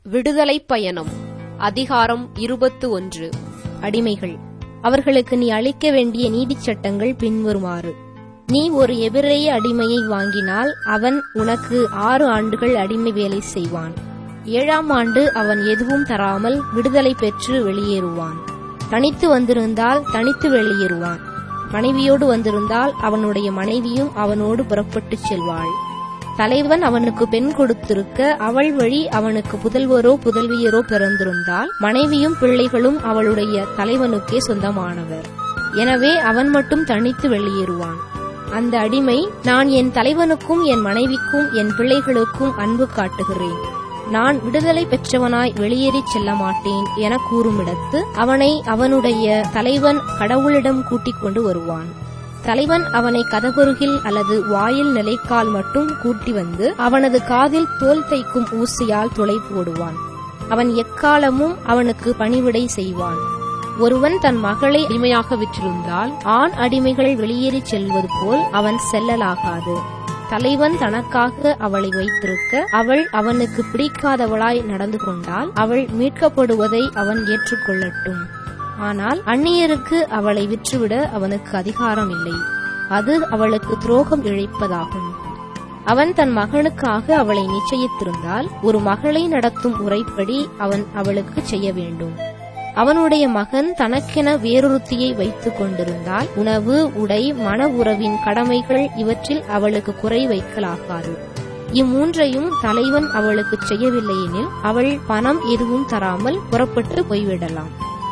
விடுதலைப் பயணம் அதிகாரம் இருபத்து ஒன்று அடிமைகள் அவர்களுக்கு நீ அளிக்க வேண்டிய நீதிச் சட்டங்கள் பின்வருமாறு நீ ஒரு எபிரேய அடிமையை வாங்கினால் அவன் உனக்கு ஆறு ஆண்டுகள் அடிமை வேலை செய்வான் ஏழாம் ஆண்டு அவன் எதுவும் தராமல் விடுதலை பெற்று வெளியேறுவான் தனித்து வந்திருந்தால் தனித்து வெளியேறுவான் மனைவியோடு வந்திருந்தால் அவனுடைய மனைவியும் அவனோடு புறப்பட்டுச் செல்வாள் தலைவன் அவனுக்கு பெண் கொடுத்திருக்க அவள் வழி அவனுக்கு புதல்வரோ புதல்வியரோ பிறந்திருந்தால் மனைவியும் பிள்ளைகளும் அவளுடைய தலைவனுக்கே சொந்தமானவர் எனவே அவன் மட்டும் தனித்து வெளியேறுவான் அந்த அடிமை நான் என் தலைவனுக்கும் என் மனைவிக்கும் என் பிள்ளைகளுக்கும் அன்பு காட்டுகிறேன் நான் விடுதலை பெற்றவனாய் வெளியேறிச் செல்ல மாட்டேன் என கூறுமிடத்து அவனை அவனுடைய தலைவன் கடவுளிடம் கூட்டிக் கொண்டு வருவான் தலைவன் அவனை கதவருகில் அல்லது வாயில் நிலைக்கால் மட்டும் கூட்டி வந்து அவனது காதில் தோல் தைக்கும் ஊசியால் துளை போடுவான் அவன் எக்காலமும் அவனுக்கு பணிவிடை செய்வான் ஒருவன் தன் மகளை அடிமையாக விற்றிருந்தால் ஆண் அடிமைகள் வெளியேறிச் செல்வது போல் அவன் செல்லலாகாது தலைவன் தனக்காக அவளை வைத்திருக்க அவள் அவனுக்கு பிடிக்காதவளாய் நடந்து கொண்டால் அவள் மீட்கப்படுவதை அவன் ஏற்றுக்கொள்ளட்டும் ஆனால் அந்நியருக்கு அவளை விற்றுவிட அவனுக்கு அதிகாரம் இல்லை அது அவளுக்கு துரோகம் இழைப்பதாகும் அவன் தன் மகனுக்காக அவளை நிச்சயித்திருந்தால் ஒரு மகளை நடத்தும் முறைப்படி அவன் அவளுக்கு செய்ய வேண்டும் அவனுடைய மகன் தனக்கென வேறொருத்தியை வைத்துக் கொண்டிருந்தால் உணவு உடை மன உறவின் கடமைகள் இவற்றில் அவளுக்கு குறை வைக்கலாகாது இம்மூன்றையும் தலைவன் அவளுக்கு செய்யவில்லையெனில் அவள் பணம் எதுவும் தராமல் புறப்பட்டு போய்விடலாம்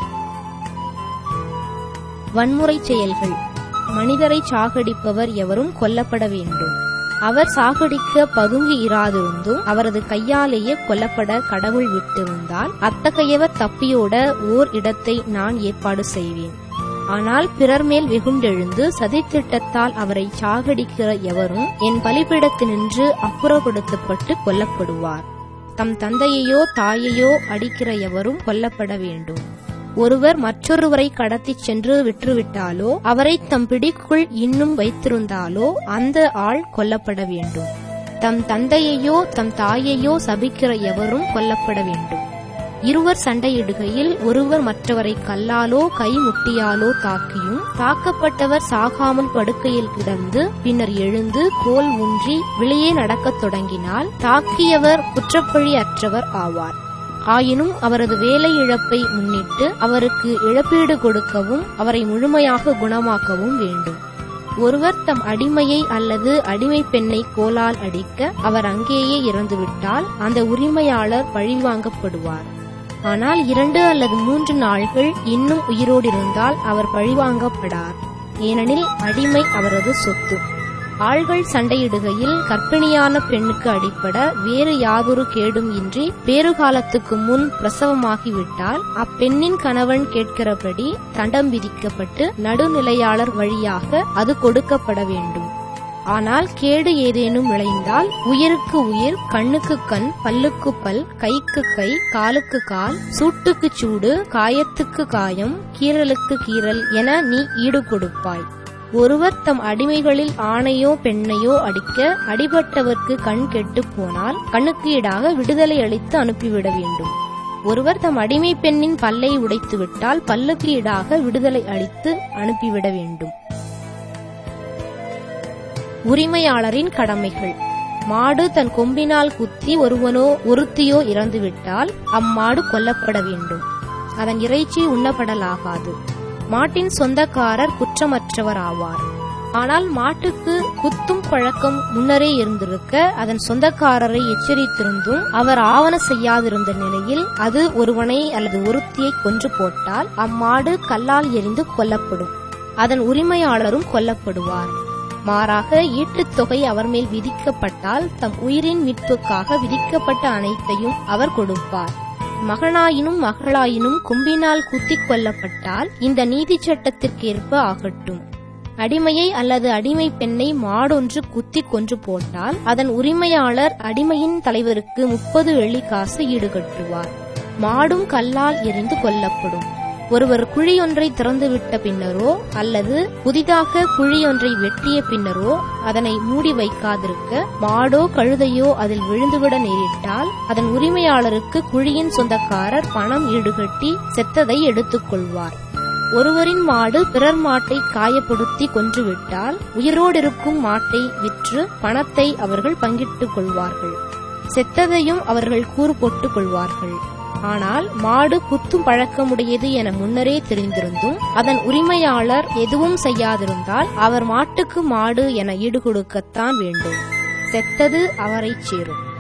வன்முறை செயல்கள் மனிதரை சாகடிப்பவர் எவரும் கொல்லப்பட வேண்டும் அவர் சாகடிக்க பதுங்கி இராதிருந்தும் அவரது கையாலேயே கொல்லப்பட கடவுள் விட்டிருந்தால் அத்தகையவர் தப்பியோட ஓர் இடத்தை நான் ஏற்பாடு செய்வேன் ஆனால் பிறர் மேல் வெகுண்டெழுந்து சதித்திட்டத்தால் அவரை சாகடிக்கிற எவரும் என் பலிபிடத்தினின்று அப்புறப்படுத்தப்பட்டு கொல்லப்படுவார் தம் தந்தையையோ தாயையோ அடிக்கிற எவரும் கொல்லப்பட வேண்டும் ஒருவர் மற்றொருவரை கடத்திச் சென்று விற்றுவிட்டாலோ அவரை தம் பிடிக்குள் இன்னும் வைத்திருந்தாலோ அந்த ஆள் கொல்லப்பட வேண்டும் தம் தந்தையையோ தம் தாயையோ சபிக்கிற எவரும் கொல்லப்பட வேண்டும் இருவர் சண்டையிடுகையில் ஒருவர் மற்றவரை கல்லாலோ கை முட்டியாலோ தாக்கியும் தாக்கப்பட்டவர் சாகாமல் படுக்கையில் கிடந்து பின்னர் எழுந்து கோல் ஊன்றி வெளியே நடக்கத் தொடங்கினால் தாக்கியவர் குற்றப்பழி அற்றவர் ஆவார் ஆயினும் அவரது வேலை இழப்பை முன்னிட்டு அவருக்கு இழப்பீடு கொடுக்கவும் அவரை முழுமையாக குணமாக்கவும் வேண்டும் ஒருவர் தம் அடிமையை அல்லது அடிமை பெண்ணை கோலால் அடிக்க அவர் அங்கேயே இறந்துவிட்டால் அந்த உரிமையாளர் பழிவாங்கப்படுவார் ஆனால் இரண்டு அல்லது மூன்று நாள்கள் இன்னும் உயிரோடு இருந்தால் அவர் பழிவாங்கப்படார் ஏனெனில் அடிமை அவரது சொத்து ஆள்கள் சண்டையிடுகையில் கர்ப்பிணியான பெண்ணுக்கு அடிப்பட வேறு யாதொரு கேடும் இன்றி பேறுகாலத்துக்கு முன் பிரசவமாகிவிட்டால் அப்பெண்ணின் கணவன் கேட்கிறபடி தண்டம் விதிக்கப்பட்டு நடுநிலையாளர் வழியாக அது கொடுக்கப்பட வேண்டும் ஆனால் கேடு ஏதேனும் விளைந்தால் உயிருக்கு உயிர் கண்ணுக்கு கண் பல்லுக்கு பல் கைக்கு கை காலுக்கு கால் சூட்டுக்கு சூடு காயத்துக்கு காயம் கீறலுக்கு கீறல் என நீ ஈடு கொடுப்பாய் ஒருவர் தம் அடிமைகளில் ஆணையோ பெண்ணையோ அடிக்க அடிபட்டவர்க்கு கண் கெட்டுப் போனால் கண்ணுக்கு ஈடாக விடுதலை அளித்து அனுப்பிவிட வேண்டும் ஒருவர் தம் அடிமை பெண்ணின் பல்லை உடைத்து விட்டால் பல்லுக்கு ஈடாக விடுதலை அளித்து அனுப்பிவிட வேண்டும் உரிமையாளரின் கடமைகள் மாடு தன் கொம்பினால் குத்தி ஒருவனோ ஒருத்தியோ இறந்துவிட்டால் அம்மாடு கொல்லப்பட வேண்டும் அதன் இறைச்சி உண்ணப்படலாகாது மாட்டின் சொந்தக்காரர் குற்றமற்றவர் ஆவார் ஆனால் மாட்டுக்கு குத்தும் பழக்கம் முன்னரே இருந்திருக்க அதன் சொந்தக்காரரை எச்சரித்திருந்தும் அவர் ஆவண செய்யாதிருந்த நிலையில் அது ஒருவனை அல்லது ஒருத்தியை கொன்று போட்டால் அம்மாடு கல்லால் எரிந்து கொல்லப்படும் அதன் உரிமையாளரும் கொல்லப்படுவார் மாறாக ஈட்டுத் தொகை அவர் மேல் விதிக்கப்பட்டால் தம் உயிரின் மீட்புக்காக விதிக்கப்பட்ட அனைத்தையும் அவர் கொடுப்பார் மகனாயினும் மகளாயினும் கொம்பினால் குத்திக் கொல்லப்பட்டால் இந்த நீதிச் சட்டத்திற்கேற்ப ஆகட்டும் அடிமையை அல்லது அடிமை பெண்ணை மாடொன்று குத்தி கொன்று போட்டால் அதன் உரிமையாளர் அடிமையின் தலைவருக்கு முப்பது வெள்ளிக்காசு ஈடுகட்டுவார் மாடும் கல்லால் எரிந்து கொல்லப்படும் ஒருவர் குழியொன்றை திறந்துவிட்ட பின்னரோ அல்லது புதிதாக குழியொன்றை வெட்டிய பின்னரோ அதனை மூடி வைக்காதிருக்க மாடோ கழுதையோ அதில் விழுந்துவிட நேரிட்டால் அதன் உரிமையாளருக்கு குழியின் சொந்தக்காரர் பணம் ஈடுகட்டி செத்ததை எடுத்துக் கொள்வார் ஒருவரின் மாடு பிறர் மாட்டை காயப்படுத்தி கொன்றுவிட்டால் உயிரோடிருக்கும் மாட்டை விற்று பணத்தை அவர்கள் பங்கிட்டுக் கொள்வார்கள் செத்ததையும் அவர்கள் கூறு போட்டுக் கொள்வார்கள் ஆனால் மாடு குத்தும் பழக்கமுடையது என முன்னரே தெரிந்திருந்தும் அதன் உரிமையாளர் எதுவும் செய்யாதிருந்தால் அவர் மாட்டுக்கு மாடு என ஈடு கொடுக்கத்தான் வேண்டும் செத்தது அவரைச் சேரும்